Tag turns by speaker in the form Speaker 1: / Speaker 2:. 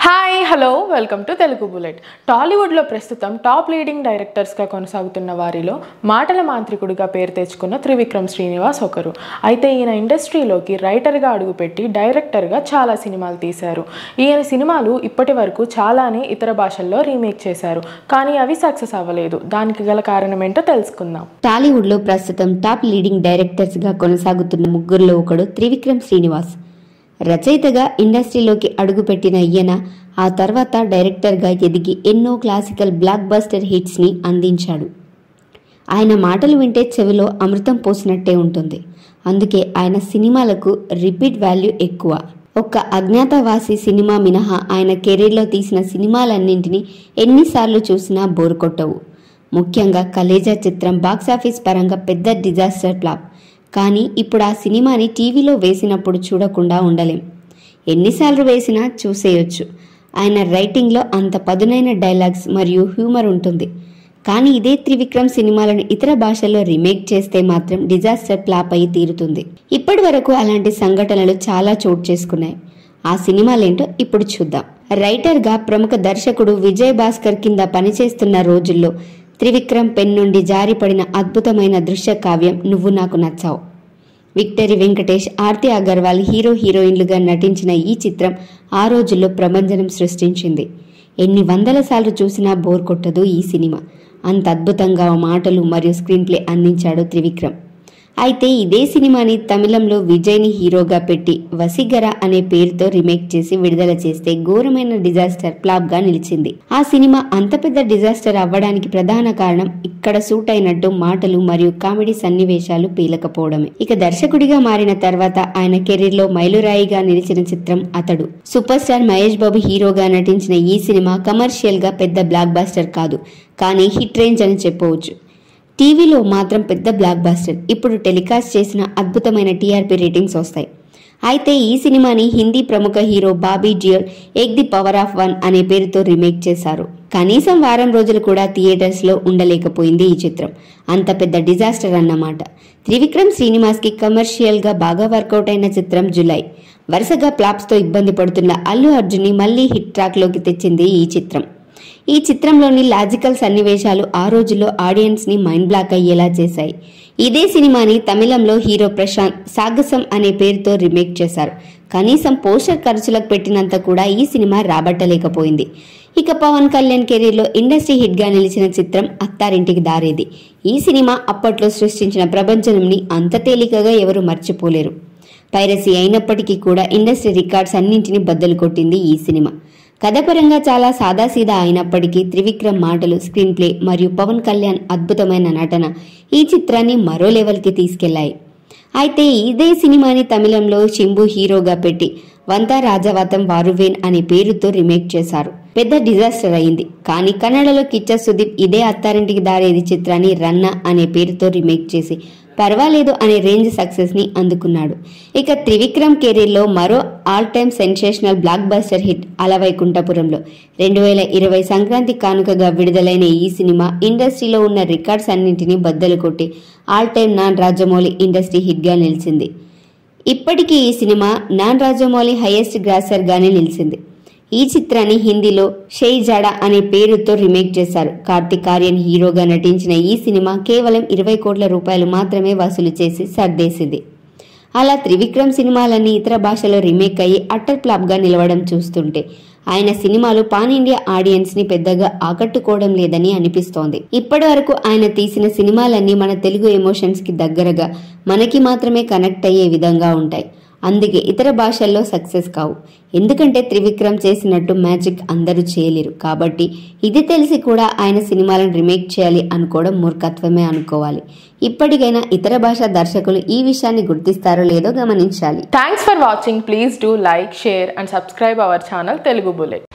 Speaker 1: hi hello welcome to Telugu bullet టాలీవుడ్లో ప్రస్తుతం top leading డైరెక్టర్స్గా కొనసాగుతున్న వారిలో మాటల మాంత్రికుడిగా పేరు తెచ్చుకున్న త్రివిక్రమ్ శ్రీనివాస్ ఒకరు అయితే ఈయన ఇండస్ట్రీలోకి రైటర్గా అడుగుపెట్టి డైరెక్టర్గా చాలా సినిమాలు తీశారు ఈయన సినిమాలు ఇప్పటి వరకు చాలానే ఇతర భాషల్లో రీమేక్ చేశారు కానీ అవి సక్సెస్ అవ్వలేదు దానికి గల కారణం ఏంటో తెలుసుకుందాం
Speaker 2: టాలీవుడ్లో ప్రస్తుతం టాప్ లీడింగ్ డైరెక్టర్స్గా కొనసాగుతున్న ముగ్గురులో ఒకడు త్రివిక్రమ్ శ్రీనివాస్ రచయితగా ఇండస్ట్రీలోకి అడుగుపెట్టిన ఈయన ఆ తర్వాత డైరెక్టర్గా ఎదిగి ఎన్నో క్లాసికల్ బ్లాక్ బస్టర్ హిట్స్ని అందించాడు ఆయన మాటలు వింటే చెవిలో అమృతం పోసినట్టే ఉంటుంది అందుకే ఆయన సినిమాలకు రిపీట్ వాల్యూ ఎక్కువ ఒక్క అజ్ఞాతవాసి సినిమా మినహా ఆయన కెరీర్లో తీసిన సినిమాలన్నింటినీ ఎన్నిసార్లు చూసినా బోరు కొట్టవు ముఖ్యంగా కలేజా చిత్రం బాక్సాఫీస్ పరంగా పెద్ద డిజాస్టర్ ఫ్లాప్ కానీ ఇప్పుడు ఆ సినిమాని టీవీలో వేసినప్పుడు చూడకుండా ఉండలేం ఎన్నిసార్లు వేసినా చూసేయొచ్చు ఆయన రైటింగ్లో అంత పదునైన డైలాగ్స్ మరియు హ్యూమర్ ఉంటుంది కానీ ఇదే త్రివిక్రమ్ సినిమాలను ఇతర భాషల్లో రీమేక్ చేస్తే మాత్రం డిజాస్టర్ ఫ్లాప్ అయి తీరుతుంది ఇప్పటి వరకు అలాంటి సంఘటనలు చాలా చోటు చేసుకున్నాయి ఆ సినిమాలేంటో ఇప్పుడు చూద్దాం రైటర్గా ప్రముఖ దర్శకుడు విజయ్ భాస్కర్ కింద పనిచేస్తున్న రోజుల్లో త్రివిక్రమ్ పెన్ నుండి జారిపడిన అద్భుతమైన దృశ్య కావ్యం నువ్వు నాకు నచ్చావు విక్టరీ వెంకటేష్ ఆర్తి అగర్వాల్ హీరో హీరోయిన్లుగా నటించిన ఈ చిత్రం ఆ రోజుల్లో ప్రభంజనం సృష్టించింది ఎన్ని వందల సార్లు చూసినా బోర్ కొట్టదు ఈ సినిమా అంత అద్భుతంగా మాటలు మరియు స్క్రీన్ ప్లే అందించాడు త్రివిక్రమ్ అయితే ఇదే సినిమాని తమిళంలో విజయ్ని హీరోగా పెట్టి వసిగర అనే పేరుతో రీమేక్ చేసి విడుదల చేస్తే ఘోరమైన డిజాస్టర్ ఫ్లాప్ గా నిలిచింది ఆ సినిమా అంత పెద్ద డిజాస్టర్ అవ్వడానికి ప్రధాన కారణం ఇక్కడ సూట్ అయినట్టు మాటలు మరియు కామెడీ సన్నివేశాలు పీలకపోవడమే ఇక దర్శకుడిగా మారిన తర్వాత ఆయన కెరీర్ లో మైలురాయిగా నిలిచిన చిత్రం అతడు సూపర్ స్టార్ మహేష్ బాబు హీరోగా నటించిన ఈ సినిమా కమర్షియల్ గా పెద్ద బ్లాక్ బాస్టర్ కాదు కానీ హిట్ రేంజ్ అని చెప్పవచ్చు టీవీలో మాత్రం పెద్ద బ్లాక్ బాస్టర్ ఇప్పుడు టెలికాస్ట్ చేసిన అద్భుతమైన టీఆర్పీ రేటింగ్స్ వస్తాయి అయితే ఈ సినిమాని హిందీ ప్రముఖ hero Bobby Deol Ek the power of one అనే పేరుతో రీమేక్ చేశారు కనీసం వారం రోజులు కూడా థియేటర్స్లో ఉండలేకపోయింది ఈ చిత్రం అంత పెద్ద డిజాస్టర్ అన్నమాట త్రివిక్రమ్ శ్రీనివాస్కి కమర్షియల్గా బాగా వర్కౌట్ అయిన చిత్రం జులై వరుసగా ఫ్లాప్స్తో ఇబ్బంది పడుతున్న అల్లు అర్జున్ని మళ్ళీ హిట్ ట్రాక్లోకి తెచ్చింది ఈ చిత్రం ఈ చిత్రంలోని లాజికల్ సన్నివేశాలు ఆ రోజుల్లో ఆడియన్స్ ని మైండ్ బ్లాక్ అయ్యేలా చేశాయి ఇదే సినిమాని తమిళంలో హీరో ప్రశాంత్ సాగసం అనే పేరుతో రీమేక్ చేశారు కనీసం పోస్టర్ ఖర్చులకు పెట్టినంత కూడా ఈ సినిమా రాబట్టలేకపోయింది ఇక పవన్ కళ్యాణ్ కెరీర్లో ఇండస్ట్రీ హిట్ గా నిలిచిన చిత్రం అత్తారింటికి దారేది ఈ సినిమా అప్పట్లో సృష్టించిన ప్రపంచంని అంత తేలికగా ఎవరు మర్చిపోలేరు పైరసీ అయినప్పటికీ కూడా ఇండస్ట్రీ రికార్డ్స్ అన్నింటినీ బద్దలు కొట్టింది ఈ సినిమా కథపరంగా చాలా సాదాసీదా అయినప్పటికీ త్రివిక్రమ్ మాటలు స్క్రీన్ ప్లే మరియు పవన్ కళ్యాణ్ అద్భుతమైన నటన ఈ చిత్రాన్ని మరో లెవెల్కి తీసుకెళ్లాయి అయితే ఇదే సినిమాని తమిళంలో శంభు హీరోగా పెట్టి వంతా రాజవాతం వారువేన్ అనే పేరుతో రీమేక్ చేశారు పెద్ద డిజాస్టర్ అయింది కానీ కన్నడలో కిచ్చ సుదీప్ ఇదే అత్తారింటికి దారేది చిత్రాన్ని రన్న అనే పేరుతో రీమేక్ చేసి పర్వాలేదు అనే రేంజ్ సక్సెస్ ని అందుకున్నాడు ఇక త్రివిక్రమ్ కెరీర్లో మరో all time sensational blockbuster hit అలవైకుంఠపురంలో రెండు వేల ఇరవై సంక్రాంతి కానుకగా విడుదలైన ఈ సినిమా ఇండస్ట్రీలో ఉన్న రికార్డ్స్ అన్నింటినీ బద్దలు కొట్టి all time non Rajamouli industry hit గా నిలిచింది ఇప్పటికీ ఈ సినిమా నాన్ రాజమౌళి హైయెస్ట్ గ్రాసర్ గానే నిలిచింది ఈ చిత్రాన్ని హిందీలో షెయ్ జాడా అనే పేరుతో రీమేక్ చేశారు కార్తిక్ ఆర్యన్ హీరోగా నటించిన ఈ సినిమా కేవలం ఇరవై కోట్ల రూపాయలు మాత్రమే వసూలు చేసి సర్దేసింది అలా త్రివిక్రమ్ సినిమాలన్నీ ఇతర భాషలో రీమేక్ అయ్యి అట్టర్ ఫ్లాప్ గా నిలవడం చూస్తుంటే ఆయన సినిమాలు పాన్ ఇండియా ఆడియన్స్ ని పెద్దగా ఆకట్టుకోవడం లేదని అనిపిస్తోంది ఇప్పటి వరకు ఆయన తీసిన సినిమాలన్నీ మన తెలుగు ఎమోషన్స్ కి దగ్గరగా మనకి మాత్రమే కనెక్ట్ అయ్యే విధంగా ఉంటాయి అందుకే ఇతర భాషల్లో సక్సెస్ కావు ఎందుకంటే త్రివిక్రమ్ చేసినట్టు మ్యాజిక్ అందరూ చేయలేరు కాబట్టి ఇది తెలిసి కూడా ఆయన సినిమాలను రీమేక్ చేయాలి అనుకోవడం మూర్ఖత్వమే అనుకోవాలి ఇప్పటికైనా ఇతర భాషా దర్శకులు ఈ విషయాన్ని గుర్తిస్తారో లేదో గమనించాలి
Speaker 1: thanks for watching please do like share and subscribe our channel Telugu bullet